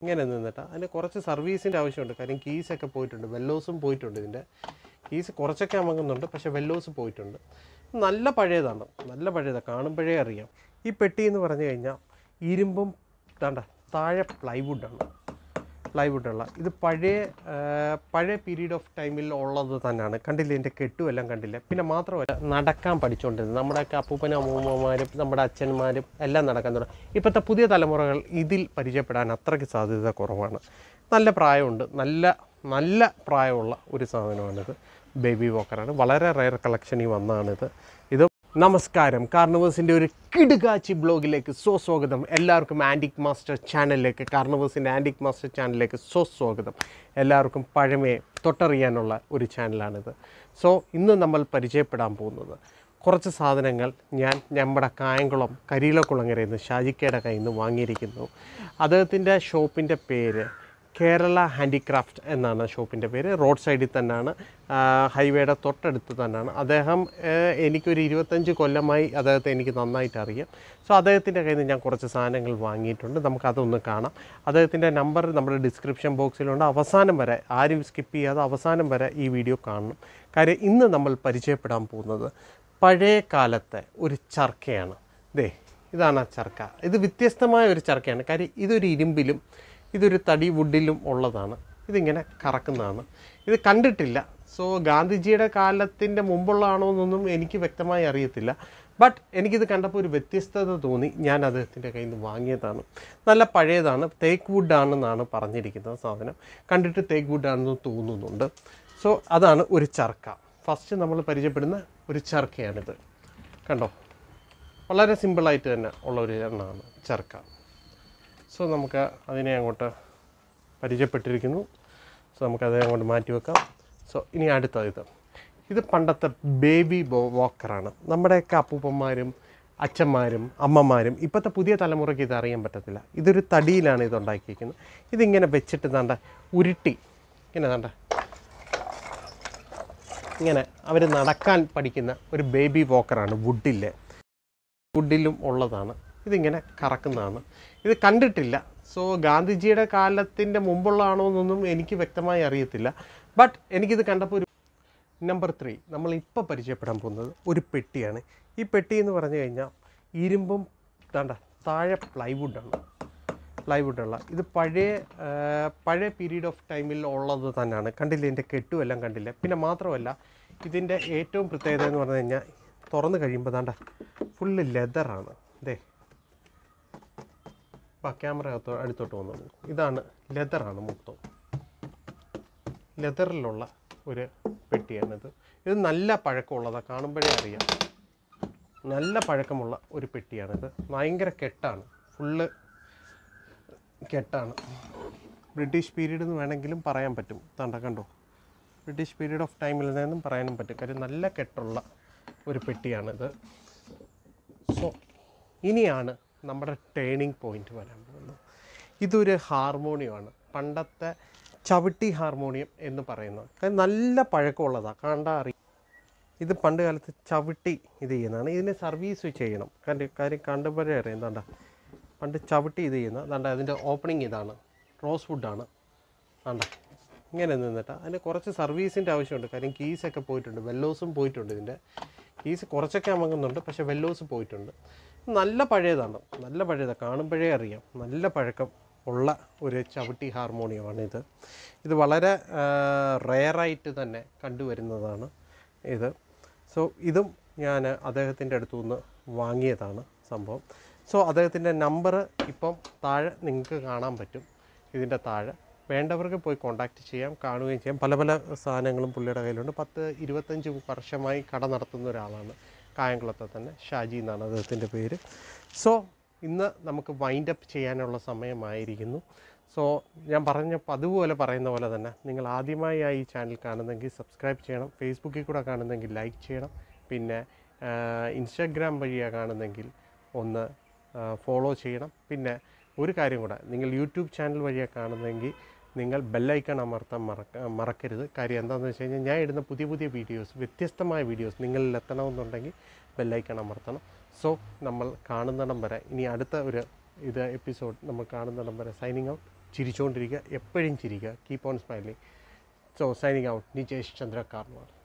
ഇങ്ങനെ നിന്നിട്ട് അതിന് കുറച്ച് സർവീസിൻ്റെ ആവശ്യമുണ്ട് കാര്യം കീസൊക്കെ പോയിട്ടുണ്ട് വെല്ലോസും പോയിട്ടുണ്ട് ഇതിൻ്റെ കീസ് കുറച്ചൊക്കെ അമങ്ങുന്നുണ്ട് പക്ഷേ വെല്ലോസ് പോയിട്ടുണ്ട് നല്ല പഴയതാണ് നല്ല പഴയതാണ് കാണുമ്പോഴേ അറിയാം ഈ പെട്ടി എന്ന് പറഞ്ഞു കഴിഞ്ഞാൽ ഇരുമ്പും താണ്ട താഴെ പ്ലൈവുഡാണ് പ്ലൈവുഡുള്ള ഇത് പഴയ ആ, പഴയ പീരീഡ് ഓഫ് ടൈമിൽ ഉള്ളത് തന്നെയാണ് കണ്ടില്ലേ എൻ്റെ കെട്ടും എല്ലാം കണ്ടില്ല പിന്നെ മാത്രമല്ല നടക്കാൻ പഠിച്ചുകൊണ്ടിരുന്നത് നമ്മുടെയൊക്കെ അപ്പൂപ്പനും അമ്മൂമ്മമാരും നമ്മുടെ അച്ഛന്മാരും എല്ലാം നടക്കാൻ തുടങ്ങി ഇപ്പോഴത്തെ പുതിയ തലമുറകൾ ഇതിൽ പരിചയപ്പെടാൻ അത്രയ്ക്ക് സാധ്യത കുറവാണ് നല്ല പ്രായമുണ്ട് നല്ല നല്ല പ്രായമുള്ള ഒരു സാധനമാണിത് ബേബി വോക്കറാണ് വളരെ റയർ കളക്ഷനിൽ വന്നതാണിത് ഇത് നമസ്കാരം കാർണവേഴ്സിൻ്റെ ഒരു കിടുകാച്ചി ബ്ലോഗിലേക്ക് സോ സ്വാഗതം എല്ലാവർക്കും ആൻറ്റിക് മാസ്റ്റർ ചാനലിലേക്ക് കാർണവേഴ്സിൻ്റെ ആൻറ്റിക് മാസ്റ്റർ ചാനലിലേക്ക് സോ സ്വാഗതം എല്ലാവർക്കും പഴമയെ തൊട്ടറിയാനുള്ള ഒരു ചാനലാണിത് സോ ഇന്ന് നമ്മൾ പരിചയപ്പെടാൻ പോകുന്നത് കുറച്ച് സാധനങ്ങൾ ഞാൻ നമ്മുടെ കായംകുളം കരിയിലക്കുളങ്ങരയിൽ നിന്ന് ഷാജിക്കയുടെ കയ്യിൽ നിന്ന് വാങ്ങിയിരിക്കുന്നു അദ്ദേഹത്തിൻ്റെ ഷോപ്പിൻ്റെ പേര് കേരള ഹാൻഡിക്രാഫ്റ്റ് എന്നാണ് ഷോപ്പിൻ്റെ പേര് റോഡ് സൈഡിൽ തന്നെയാണ് ആ, ഹൈവേയുടെ തൊട്ടടുത്ത് തന്നെയാണ് അദ്ദേഹം ഏഹ്, എനിക്കൊരു ഇരുപത്തഞ്ച് കൊല്ലമായി അദ്ദേഹത്തെ എനിക്ക് നന്നായിട്ട് അറിയാം സോ അദ്ദേഹത്തിൻ്റെ കയ്യിൽ നിന്ന് ഞാൻ കുറച്ച് സാധനങ്ങൾ വാങ്ങിയിട്ടുണ്ട് നമുക്കതൊന്ന് കാണാം അദ്ദേഹത്തിൻ്റെ നമ്പർ നമ്മുടെ ഡിസ്ക്രിപ്ഷൻ ബോക്സിലുണ്ട് അവസാനം വരെ ആരും സ്കിപ്പ് ചെയ്യാതെ അവസാനം വരെ ഈ വീഡിയോ കാണണം കാര്യം ഇന്ന് നമ്മൾ പരിചയപ്പെടാൻ പോകുന്നത് പഴയ കാലത്തെ ഒരു ചർക്കയാണ് ദേ ഇതാണ് ആ ചർക്ക ഇത് വ്യത്യസ്തമായ ഒരു ചർക്കയാണ് കാര്യം ഇതൊരു ഇരുമ്പിലും ഇതൊരു തടി വുഡിലും ഉള്ളതാണ് ഇതിങ്ങനെ കറക്കുന്നതാണ് ഇത് കണ്ടിട്ടില്ല സോ ഗാന്ധിജിയുടെ കാലത്തിൻ്റെ മുമ്പുള്ളതാണോ എന്നൊന്നും എനിക്ക് വ്യക്തമായി അറിയത്തില്ല ബട്ട് എനിക്കിത് കണ്ടപ്പോൾ ഒരു വ്യത്യസ്തത തോന്നി ഞാൻ അദ്ദേഹത്തിൻ്റെ കയ്യിൽ നിന്ന് വാങ്ങിയതാണ് നല്ല പഴയതാണ് തേക്ക് വുഡാണെന്നാണ് പറഞ്ഞിരിക്കുന്നത് സാധനം കണ്ടിട്ട് തേക്ക് വുഡാണെന്ന് തോന്നുന്നുണ്ട് സോ അതാണ് ഒരു ചർക്ക ഫസ്റ്റ് നമ്മൾ പരിചയപ്പെടുന്ന ഒരു ചർക്കയാണിത് കണ്ടോ വളരെ സിമ്പിളായിട്ട് തന്നെ ഉള്ള ഒരു എണ്ണമാണ് ചർക്ക സോ നമുക്ക് അതിനെ അങ്ങോട്ട് പരിചയപ്പെട്ടിരിക്കുന്നു സോ നമുക്കത് അങ്ങോട്ട് മാറ്റി വെക്കാം സോ ഇനി അടുത്ത ഇത് ഇത് പണ്ടത്തെ ബേബി ബോ വാക്കറാണ് നമ്മുടെയൊക്കെ അപ്പൂപ്പന്മാരും അച്ഛന്മാരും അമ്മമാരും ഇപ്പോഴത്തെ പുതിയ തലമുറയ്ക്ക് ഇത് അറിയാൻ പറ്റത്തില്ല ഇതൊരു തടിയിലാണ് ഇത് ഉണ്ടാക്കിയിരിക്കുന്നത് ഇതിങ്ങനെ വെച്ചിട്ട് താണ്ട ഉരുട്ടി ഇങ്ങനെ താണ്ട ഇങ്ങനെ അവർ നടക്കാൻ പഠിക്കുന്ന ഒരു ബേബി വോക്കറാണ് വുഡിലെ വുഡിലും ഉള്ളതാണ് ഇതിങ്ങനെ കറക്കുന്നതാണ് ഇത് കണ്ടിട്ടില്ല സോ ഗാന്ധിജിയുടെ കാലത്തിൻ്റെ മുമ്പുള്ളതാണോ എന്നൊന്നും എനിക്ക് വ്യക്തമായി അറിയത്തില്ല ബട്ട് എനിക്കിത് കണ്ടപ്പോൾ ഒരു നമ്പർ ത്രീ നമ്മൾ ഇപ്പോൾ പരിചയപ്പെടാൻ പോകുന്നത് ഒരു പെട്ടിയാണ് ഈ പെട്ടി എന്ന് പറഞ്ഞു കഴിഞ്ഞാൽ ഇരുമ്പും താണ്ട താഴെ പ്ലൈവുഡാണ് പ്ലൈവുഡുള്ള ഇത് പഴയ ആ, പഴയ പീരീഡ് ഓഫ് ടൈമിൽ ഉള്ളത് തന്നെയാണ് കണ്ടില്ലേ എൻ്റെ കെട്ടും എല്ലാം കണ്ടില്ല പിന്നെ മാത്രമല്ല ഇതിൻ്റെ ഏറ്റവും പ്രത്യേകത എന്ന് പറഞ്ഞു കഴിഞ്ഞാൽ തുറന്ന് കഴിയുമ്പോൾ താണ്ട ഫുള്ള് ലെതറാണ് ദേ ആ ക്യാമറ അകത്തോ അടുത്തോട്ട് വന്നോളൂ ഇതാണ് ലെതറാണ് മൊത്തം ലെതറിലുള്ള ഒരു പെട്ടിയാണിത് ഇത് നല്ല പഴക്കമുള്ളതാണ് കാണുമ്പോഴേ അറിയാം നല്ല പഴക്കമുള്ള ഒരു പെട്ടിയാണിത് ഭയങ്കര കെട്ടാണ് ഫുള്ള് കെട്ടാണ് ബ്രിട്ടീഷ് പീരീഡ് എന്ന് വേണമെങ്കിലും പറയാൻ പറ്റും തണ്ട കണ്ടോ ബ്രിട്ടീഷ് പീരീഡ് ഓഫ് ടൈമിൽ നിന്നും പറയാനും പറ്റും കാര്യം നല്ല കെട്ടുള്ള ഒരു പെട്ടിയാണിത് സോ ഇനിയാണ് നമ്മുടെ ടേണിംഗ് പോയിന്റ് വരാൻ പോകുന്നത് ഇതൊരു ഹാർമോണിയമാണ് പണ്ടത്തെ ചവിട്ടി ഹാർമോണിയം എന്ന് പറയുന്നത് കാര്യം നല്ല പഴക്കമുള്ളതാണ് കണ്ടാൽ അറിയാം ഇത് പണ്ട് കാലത്ത് ചവിട്ടി ഇത് ചെയ്യുന്നതാണ് ഇതിന് സർവീസ് ചെയ്യണം കാര്യം കാര്യം കണ്ടുമ്പോഴേ അറിയാം എന്താണ്ട പണ്ട് ചവിട്ടി ഇത് ചെയ്യുന്ന അതാണ്ട് അതിൻ്റെ ഓപ്പണിംഗ് ഇതാണ് റോസ് വുഡാണ് ആണ്ട ഇങ്ങനെ നിന്നിട്ട് അതിന് കുറച്ച് സർവീസിൻ്റെ ആവശ്യമുണ്ട് കാര്യം കീസൊക്കെ പോയിട്ടുണ്ട് വെല്ലോസും പോയിട്ടുണ്ട് ഇതിൻ്റെ കീസ് കുറച്ചൊക്കെ അമങ്ങുന്നുണ്ട് പക്ഷേ വെല്ലോസ് പോയിട്ടുണ്ട് നല്ല പഴയതാണ് നല്ല പഴയതാണ് കാണുമ്പോഴേ അറിയാം നല്ല പഴക്കം ഉള്ള ഒരു ചവിട്ടി ഹാർമോണിയമാണ് ഇത് ഇത് വളരെ റെയറായിട്ട് തന്നെ കണ്ടുവരുന്നതാണ് ഇത് സോ ഇതും ഞാൻ അദ്ദേഹത്തിൻ്റെ അടുത്തു നിന്ന് വാങ്ങിയതാണ് സംഭവം സോ അദ്ദേഹത്തിൻ്റെ നമ്പർ ഇപ്പം താഴെ നിങ്ങൾക്ക് കാണാൻ പറ്റും ഇതിൻ്റെ താഴെ വേണ്ടവർക്ക് പോയി കോൺടാക്റ്റ് ചെയ്യാം കാണുകയും ചെയ്യാം പല പല സാധനങ്ങളും പുള്ളിയുടെ കയ്യിലുണ്ട് പത്ത് ഇരുപത്തഞ്ച് വർഷമായി കട നടത്തുന്ന ഒരാളാണ് കായംകുളത്തെ തന്നെ ഷാജി എന്നാണ് അദ്ദേഹത്തിൻ്റെ പേര് സോ ഇന്ന് നമുക്ക് വൈൻഡ് അപ്പ് ചെയ്യാനുള്ള സമയമായിരിക്കുന്നു സോ ഞാൻ പറഞ്ഞപ്പോൾ അതുപോലെ പറയുന്ന പോലെ തന്നെ നിങ്ങൾ ആദ്യമായി ഈ ചാനൽ കാണുന്നെങ്കിൽ സബ്സ്ക്രൈബ് ചെയ്യണം ഫേസ്ബുക്കിൽ കൂടെ കാണുന്നെങ്കിൽ ലൈക്ക് ചെയ്യണം പിന്നെ ഇൻസ്റ്റാഗ്രാം വഴിയാണ് കാണുന്നെങ്കിൽ ഒന്ന് ഫോളോ ചെയ്യണം പിന്നെ ഒരു കാര്യം കൂടെ നിങ്ങൾ യൂട്യൂബ് ചാനൽ വഴിയാണ് കാണുന്നതെങ്കിൽ നിങ്ങൾ ബെല്ലൈക്കൺ അമർത്താൻ മറക്ക മറക്കരുത് കാര്യം എന്താണെന്ന് വെച്ച് കഴിഞ്ഞാൽ ഞാൻ ഇടുന്ന പുതിയ പുതിയ വീഡിയോസ് വ്യത്യസ്തമായ വീഡിയോസ് നിങ്ങളിൽ എത്തണമെന്നുണ്ടെങ്കിൽ ബെല്ലൈക്കൺ അമർത്തണം സോ നമ്മൾ കാണുന്നിടം വരെ ഇനി അടുത്ത ഒരു ഇത് എപ്പിസോഡ് നമ്മൾ കാണുന്നിടം വരെ സൈനിങ് ഔട്ട് ചിരിച്ചുകൊണ്ടിരിക്കുക എപ്പോഴും ചിരിക്കുക keep on smiling so signing out Nijesh Chandra Karwar